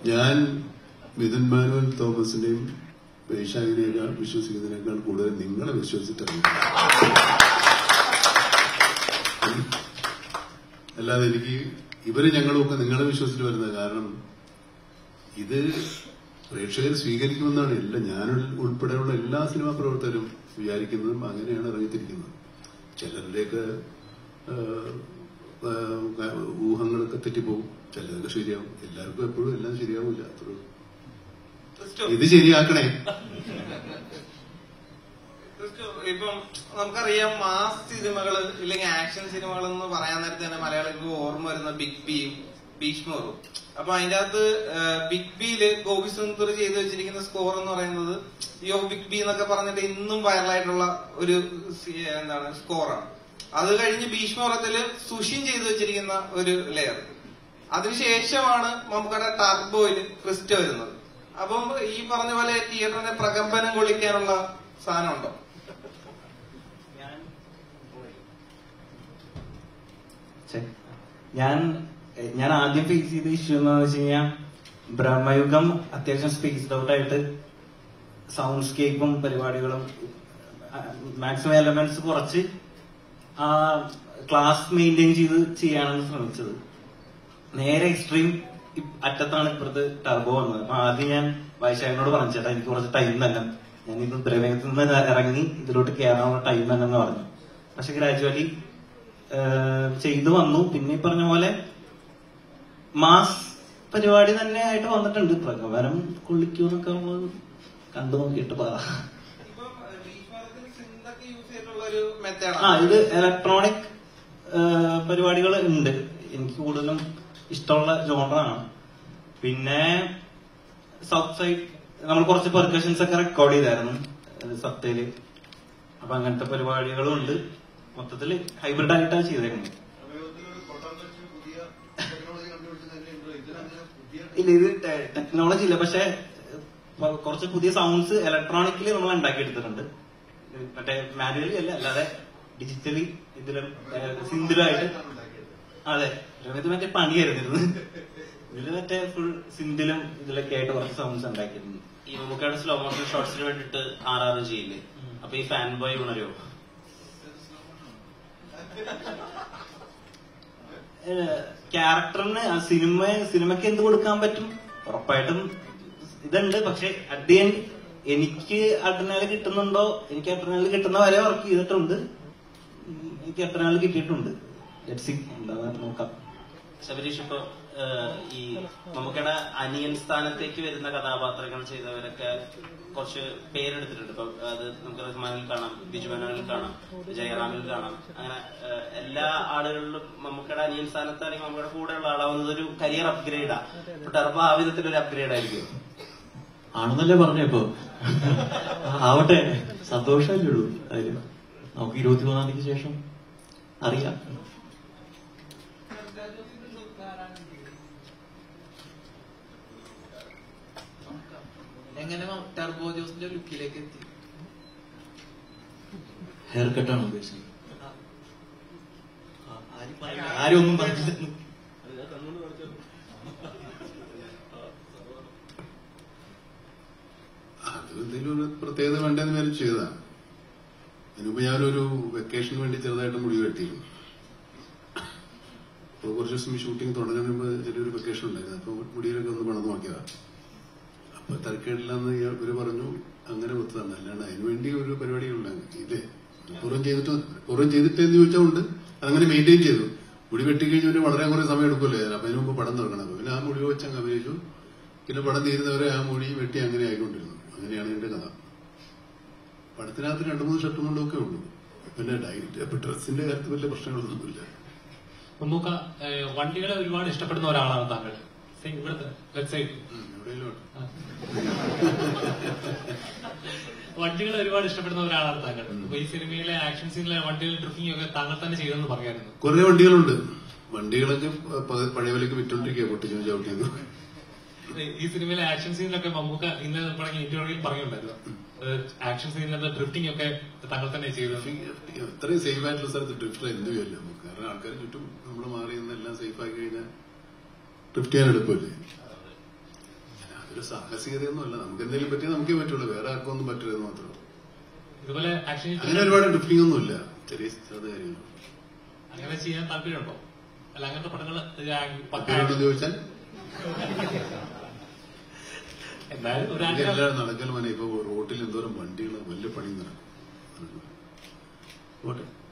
ഞാൻ മിഥുൻ മാനുവൽ തോമസിനെയും വൈശാഖിനെക്കാൾ വിശ്വസിക്കുന്നതിനേക്കാൾ കൂടുതൽ നിങ്ങളെ വിശ്വസിച്ചിട്ടുണ്ട് അല്ലാതെ എനിക്ക് ഇവര് ഞങ്ങളുമൊക്കെ നിങ്ങളെ വിശ്വസിച്ചിട്ട് വരുന്നത് കാരണം ഇത് പ്രേക്ഷകർ സ്വീകരിക്കുമെന്നാണ് എല്ലാ ഞാൻ ഉൾപ്പെടെയുള്ള എല്ലാ സിനിമാ പ്രവർത്തകരും വിചാരിക്കുന്നതും അങ്ങനെയാണ് ഇറങ്ങിത്തിരിക്കുന്നത് ചിലരുടെയൊക്കെ ആ, ആ, ഊഹങ്ങളൊക്കെ തെറ്റിപ്പോവും ചിലതൊക്കെ ശരിയാവും എല്ലാവർക്കും എപ്പോഴും എല്ലാം ശരിയാവില്ല അത്രേ ഉള്ളൂ. ക്രിസ്റ്റോ ഇത് ശരിയാക്കണേ ക്രിസ്റ്റോ, ഇപ്പം നമുക്കറിയാം മാസ് സിനിമകൾ ഇല്ലെങ്കിൽ ആക്ഷൻ സിനിമകൾ എന്ന് പറയാൻ നേരത്തെ തന്നെ മലയാളികൾക്ക് ഓർമ്മ വരുന്ന ബിഗ് ബിയും ഭീഷ്മറും അപ്പൊ അതിന്റെ അകത്ത് ബിഗ് ബിയില് ഗോപി സുന്ദർ ചെയ്തു വെച്ചിരിക്കുന്ന സ്കോർ എന്ന് പറയുന്നത് യോ ബിഗ് ബി എന്നൊക്കെ പറഞ്ഞിട്ട് ഇന്നും വൈറലായിട്ടുള്ള ഒരു സി- എന്താണ് സ്കോറാണ് അത് കഴിഞ്ഞ് ഭീഷ്മറത്തില് സുഷിൻ ചെയ്തു വെച്ചിരിക്കുന്ന ഒരു ലെയർ അതിനുശേഷമാണ് നമുക്കടെ ടർബോയില് ക്രിസ്റ്റ വരുന്നത് അപ്പം ഈ പറഞ്ഞ പോലെ തിയേറ്ററിനെ പ്രകമ്പനം കൊള്ളിക്കാനുള്ള സാധനം ഉണ്ടോ ഛെ. ഞാൻ എ, ഞാൻ ആദ്യം ഫേസ് ചെയ്ത ഇഷ്യൂ എന്താണെന്ന് വെച്ച് കഴിഞ്ഞാൽ ബ്രഹ്മയുഗം അത്യാവശ്യം സ്പേസ്ഡ് ഔട്ട് ആയിട്ട് സൗണ്ട് സ്കേപ്പും പരിപാടികളും മാക്സിമം എലമെന്റ്സ് കുറച്ച് ആ ക്ലാസ് മെയിൻറ്റെയിൻ ചെയ്ത് ചെയ്യാനാണ് ശ്രമിച്ചത് നേരെ എക്സ്ട്രീം അറ്റത്താണ് ഇപ്പുറത്ത് ടർബോ വന്നത് അപ്പൊ ആദ്യം ഞാൻ വൈശാഖനോട് പറഞ്ഞു ചേട്ടാ എനിക്ക് കുറച്ച് ടൈം തന്നെ ഞാൻ ഇത് ദ്രവ്യത്തിൽ നിന്ന് ഇറങ്ങി ഇതിലോട്ട് കയറാനുള്ള ടൈം തന്നെ എന്ന് പറഞ്ഞു പക്ഷെ ഗ്രാജുവലി ചെയ്തു വന്നു പിന്നെ ഈ പറഞ്ഞ പോലെ മാസ് പരിപാടി തന്നെ ആയിട്ട് വന്നിട്ടുണ്ട് പ്രകമനം കൊള്ളിക്കൂന്നൊക്കെ നമ്മൾ കണ്ടു നോക്കിയിട്ട് പറ ഇപ്പം ഭീഷ്മറത്തിൽ സിന്തൊക്കെ യൂസ് ചെയ്തിട്ടുള്ള ഒരു മെത്തേഡ് ആ ഇത് ഇലക്ട്രോണിക് പരിപാടികൾ ഉണ്ട് എനിക്ക് കൂടുതലും ഇഷ്ടമുള്ള ജോണറാണ് പിന്നെ സൗത്ത് സൈഡ് നമ്മൾ കുറച്ച് പെർക്കഷൻസ് ഒക്കെ റെക്കോർഡ് ചെയ്തായിരുന്നു ഏഹ് സപ്തയില് അപ്പൊ അങ്ങനത്തെ പരിപാടികളും ഉണ്ട് മൊത്തത്തില് ഹൈബ്രിഡ് ആയിട്ടാണ് ചെയ്തേക്കുന്നത് ഇല്ല ഇത് ടെക്നോളജി ഇല്ല പക്ഷെ ഏഹ് കുറച്ച് പുതിയ സൗണ്ട്സ് ഇലക്ട്രോണിക്കലി നമ്മൾ ഉണ്ടാക്കിയെടുത്തിട്ടുണ്ട് ഇത് മറ്റേ മാനുവലി അല്ല അല്ലാതെ ഡിജിറ്റലി ഇതിലും സിന്ധിലുമായിട്ട് അതെ ഇത് മറ്റേ പണിയായിരുന്നു ഇതില് മറ്റേ ഫുൾ സിന്ധിലും ഇതിലൊക്കെ ആയിട്ട് കുറച്ച് സൗണ്ട്സ് ഉണ്ടാക്കിയിരുന്നു ഈ മമ്മൂക്കയുടെ സ്ലോ മോഷൻ ഷോട്ട്സിന് വേണ്ടിട്ട് ആർ ആർ ചെയ്യില്ലേ അപ്പൊ ഈ ഫാൻ ബോയ് ഉണരുമോ ക്യാരക്ടറിന് സിനിമ സിനിമയ്ക്ക് എന്ത് കൊടുക്കാൻ പറ്റും ഉറപ്പായിട്ടും ഇതുണ്ട് പക്ഷെ അറ്റ് ദി എൻഡ് എനിക്ക് അഡ്രിനാല് കിട്ടുന്നുണ്ടോ എനിക്ക് അഡ്രിനാല് കിട്ടുന്ന വരെ വർക്ക് ചെയ്തിട്ടുണ്ട് ഉം, എനിക്ക് അഡ്രിനാല് കിട്ടിയിട്ടുണ്ട് Let's see. എന്താന്ന് നോക്കാം ശബരീഷ് ഇപ്പൊ ഏഹ്, ഈ മമ്മൂക്കയുടെ അനിയൻ സ്ഥാനത്തേക്ക് വരുന്ന കഥാപാത്രങ്ങൾ ചെയ്തവരൊക്കെ കുറച്ച് പേരെടുത്തിട്ടുണ്ട് ഇപ്പൊ അത് നമുക്ക് റഹ്മാനിൽ കാണാം ബിജു മനോനിൽ കാണാം ജയറാമിൽ കാണാം അങ്ങനെ ഏഹ്, എല്ലാ ആളുകളിലും മമ്മൂക്കയുടെ അനിയൻ സ്ഥാനത്ത് അല്ലെങ്കിൽ മമ്മൂക്കയുടെ കൂടെയുള്ള ആളാവുന്നത് ഒരു കരിയർ അപ്ഗ്രേഡാ ഇപ്പൊ ടർബോ ആ വിധത്തിൽ ഒരു അപ്ഗ്രേഡ് ആയിരിക്കും ആണെന്നല്ലേ പറഞ്ഞപ്പോ ആവട്ടെ സന്തോഷമല്ലേ ഉള്ളൂ അതില് നമുക്ക് ഇരുപത്തി മൂന്നാം തീയതിക്ക് ശേഷം അറിയാം എങ്ങനെ ടർബോ ജോസിന്റെ ലുക്കിലേക്ക് എത്തി ഹെയർ കട്ടാണ് ഉദ്ദേശിച്ചത് ആ, ആരും പറയില്ല. ആരും ഒന്നും പറഞ്ഞില്ല അത് എന്തെങ്കിലും ഒരു പ്രത്യേകത വേണ്ടെന്ന് വിചാരിച്ച് ചെയ്തതാണ് അതിനുമ്പ് ഞാനൊരു വെക്കേഷന് വേണ്ടി ചെറുതായിട്ട് മുടി വെട്ടിയിരുന്നു അപ്പോൾ കുറച്ച് ദിവസം ഷൂട്ടിംഗ് തുടങ്ങുന്ന മുമ്പ് ചെറിയൊരു വെക്കേഷൻ ഉണ്ടായിരുന്നു അപ്പോൾ മുടിയിലൊക്കെ ഒന്ന് പണം നോക്കിയതാണ് അപ്പൊ തരക്കേടില്ലെന്ന് ഇയാൾ- ഇവര് പറഞ്ഞു അങ്ങനെ ഒത്തതാണ് അല്ലാണ്ട് അതിനുവേണ്ടി ഒരു പരിപാടി ഉണ്ടാക്കി ഇല്ലേ പൂർവ്വം ചെയ്തിട്ട് പൂർവ്വം ചെയ്തിട്ടെന്ന് ചോദിച്ചാൽ ഉണ്ട് അതങ്ങനെ മെയിൻറ്റെയിൻ ചെയ്തു മുടി വെട്ടിക്കഴിഞ്ഞാൽ വളരെ കുറെ സമയം എടുക്കുമല്ലോ അപ്പൊ അതിന് മുമ്പ് പടം തുടങ്ങണം അപ്പൊ പിന്നെ ആ മുടി വെച്ച് അങ്ങ് അഭിനയിച്ചു പിന്നെ പടം തീരുന്നവരെ ആ മുടി വെട്ടി അങ്ങനെ ആയിക്കൊണ്ടിരുന്നു അങ്ങനെയാണ് എന്റെ കഥ പടത്തിനകത്ത് രണ്ടു മൂന്ന് ഷർട്ടും കൊണ്ടൊക്കെ ഉള്ളൂ പിന്നെ ഡയറ്റ് അപ്പൊ ഡ്രസ്സിന്റെ കാര്യത്തിൽ വലിയ പ്രശ്നങ്ങളൊന്നുമില്ല മമ്മൂക്ക ഏഹ്, വണ്ടികളെ ഒരുപാട് ഇഷ്ടപ്പെടുന്ന ഒരാളാണ് താങ്കൾ Say, ഇവിടുത്തെ let's say, ഉം, എവിടെയെങ്കിലും ആട്ടെ. ആ. വണ്ടികളെ ഒരുപാട് ഇഷ്ടപ്പെടുന്ന ഒരാളാണ് താങ്കൾ അപ്പൊ ഈ സിനിമയിലെ ആക്ഷൻ സീനിലെ വണ്ടികൾ ഡ്രിഫിംഗ് ഒക്കെ താങ്കൾ തന്നെ ചെയ്തെന്ന് പറയായിരുന്നു കുറെ വണ്ടികളുണ്ട് വണ്ടികളൊക്കെ പ- പഴയ വിലക്ക് വിറ്റോണ്ടിരിക്കുക പൊട്ടിച്ചു ചവിട്ടിയത് ഈ സിനിമയിലെ ആക്ഷൻ സീനിലൊക്കെ മമ്മൂക്ക ഇന്ന് തുടങ്ങി ഇന്റർവ്യൂവിൽ പറയുന്നുണ്ടായിരുന്നു ആക്ഷൻ സീനിലെ ഡ്രിഫ്റ്റിംഗ് ഒക്കെ താങ്കൾ തന്നെ ചെയ്തത് ഇത്രയും സേഫ് ആയിട്ടുള്ള സ്ഥലത്ത് ഡ്രിഫ്റ്റ് എന്ത് ചെയ്യല്ലോ നമുക്ക് കാരണം ആൾക്കാർ ചുറ്റും നമ്മൾ മാറി നിന്ന് എല്ലാം സേഫ് ആക്കി കഴിഞ്ഞാൽ ഡ്രിഫ്റ്റ് ചെയ്യാൻ എളുപ്പമല്ലേ ഒരു സാഹസികതയൊന്നുമല്ല നമുക്ക് എന്തെങ്കിലും പറ്റിയാൽ നമുക്കേ പറ്റുള്ളൂ വേറെ ആർക്കും ഒന്നും പറ്റില്ലെന്ന് മാത്രം ഇതുപോലെ ആക്ഷൻ അങ്ങനെ ഒരുപാട് ഡ്രിഫ്റ്റിംഗ് ഒന്നുമില്ല ചെറിയ ചെറുത് കാര്യങ്ങൾ അങ്ങനെ ചെയ്യാൻ താല്പര്യമുണ്ടോ അല്ല അങ്ങനത്തെ പടങ്ങൾ പറ്റുന്നുണ്ടോ എന്ന് ചോദിച്ചാൽ എന്തായാലും ഒരു ഇത് ആഗ്രഹം എല്ലാവരും നടക്കൽ മനെ ഇപ്പൊ റോട്ടിൽ എന്തോരം വണ്ടികൾ വലിയ പണി നടക്കും പോട്ടെ